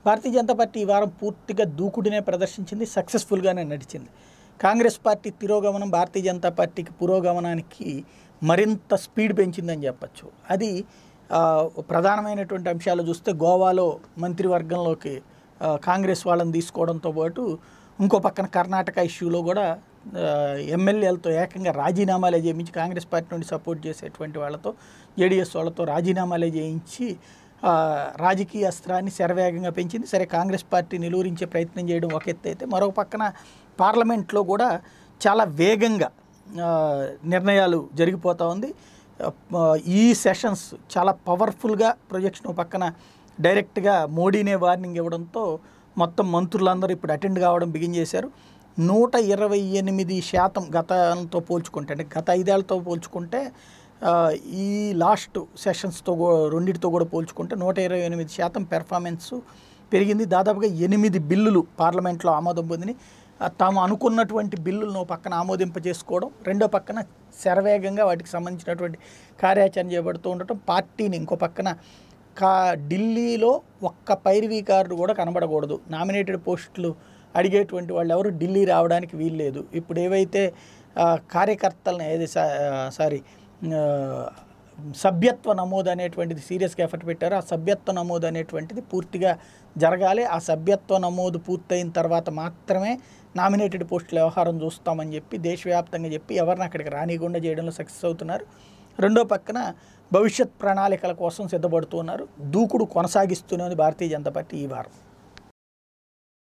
భారతీయ Janata party ఈ వారం పూర్తిగా దూకుడునే ప్రదర్శించింది సక్సెస్ఫుల్గానే నడిచింది కాంగ్రెస్ పార్టీ తిరోగమనం భారతీయ జనతా పార్టీకి పురోగమనానికి మరింత స్పీడ్ పెంచిందని చెప్పచ్చు అది ఆ, ప్రధానమైనటువంటి అంశాలు చూస్తే గోవాలో మంత్రివర్గంలోకి ఆ, కాంగ్రెస్ వాళ్ళని తీసుకోవడంతో పాటు ఇంకో పక్కన కర్ణాటక ఇష్యూలో కూడా ఆ, ఎమ్మెల్యేలతో ఏకంగా రాజీనామాలే చేయించి కాంగ్రెస్ పార్టీ నుండి సపోర్ట్ చేసేటువంటి వాళ్ళతో జేడీఎస్ వాళ్ళతో రాజీనామాలే చేయించి ఆ, రాజకీయ అస్త్రాన్ని శరవేగంగా పెంచింది సరే కాంగ్రెస్ పార్టీ నిలువరించే ప్రయత్నం చేయడం ఒక ఎత్తు అయితే మరో పక్కన పార్లమెంట్లో కూడా చాలా వేగంగా ఆ, నిర్ణయాలు జరిగిపోతూ ఉంది ఆ, ఈ సెషన్స్ చాలా పవర్ఫుల్గా ప్రొజెక్షన్ ఓ పక్కన డైరెక్ట్గా మోడీనే వార్నింగ్ ఇవ్వడంతో మొత్తం మంత్రులందరూ ఇప్పుడు అటెండ్ కావడం బిగిన్ చేశారు నూట ఇరవై ఎనిమిది శాతం గతంతో పోల్చుకుంటే అంటే గత ఐదేళ్లతో పోల్చుకుంటే ఆ, ఈ లాస్ట్ సెషన్స్తో కూ- రెండిటితో కూడా పోల్చుకుంటే నూట ఇరవై ఎనిమిది శాతం పెర్ఫార్మెన్స్ పెరిగింది దాదాపుగా ఎనిమిది బిల్లులు పార్లమెంట్లో ఆమోదం పొందిని ఆ, తాము అనుకున్నటువంటి బిల్లులను ఓ పక్కన ఆమోదింపజేసుకోవడం రెండో పక్కన శరవేగంగా వాటికి సంబంధించినటువంటి కార్యాచరణ చేపడుతూ ఉండటం పార్టీని ఇంకో పక్కన కా ఢిల్లీలో ఒక్క పైరవీకారుడు కూడా కనబడకూడదు నామినేటెడ్ పోస్టులు అడిగేటువంటి వాళ్ళు ఎవరు ఢిల్లీ రావడానికి వీల్లేదు ఇప్పుడు ఏవైతే ఆ, కార్యకర్తలను ఏది సా- సారీ ఆ, సభ్యత్వ నమోదు అనేటువంటిది సీరియస్గా ఎఫర్ట్ పెట్టారు ఆ సభ్యత్వ నమోదు అనేటువంటిది పూర్తిగా జరగాలి ఆ సభ్యత్వ నమోదు పూర్తయిన తర్వాత మాత్రమే నామినేటెడ్ పోస్టుల వ్యవహారం చూస్తామని చెప్పి దేశవ్యాప్తంగా చెప్పి ఎవరిని అక్కడికి రానియకుండా చేయడంలో సక్సెస్ అవుతున్నారు రెండో పక్కన భవిష్యత్ ప్రణాళికల కోసం సిద్ధపడుతున్నారు దూకుడు కొనసాగిస్తూనే ఉంది భారతీయ జనతా పార్టీ ఈ వారం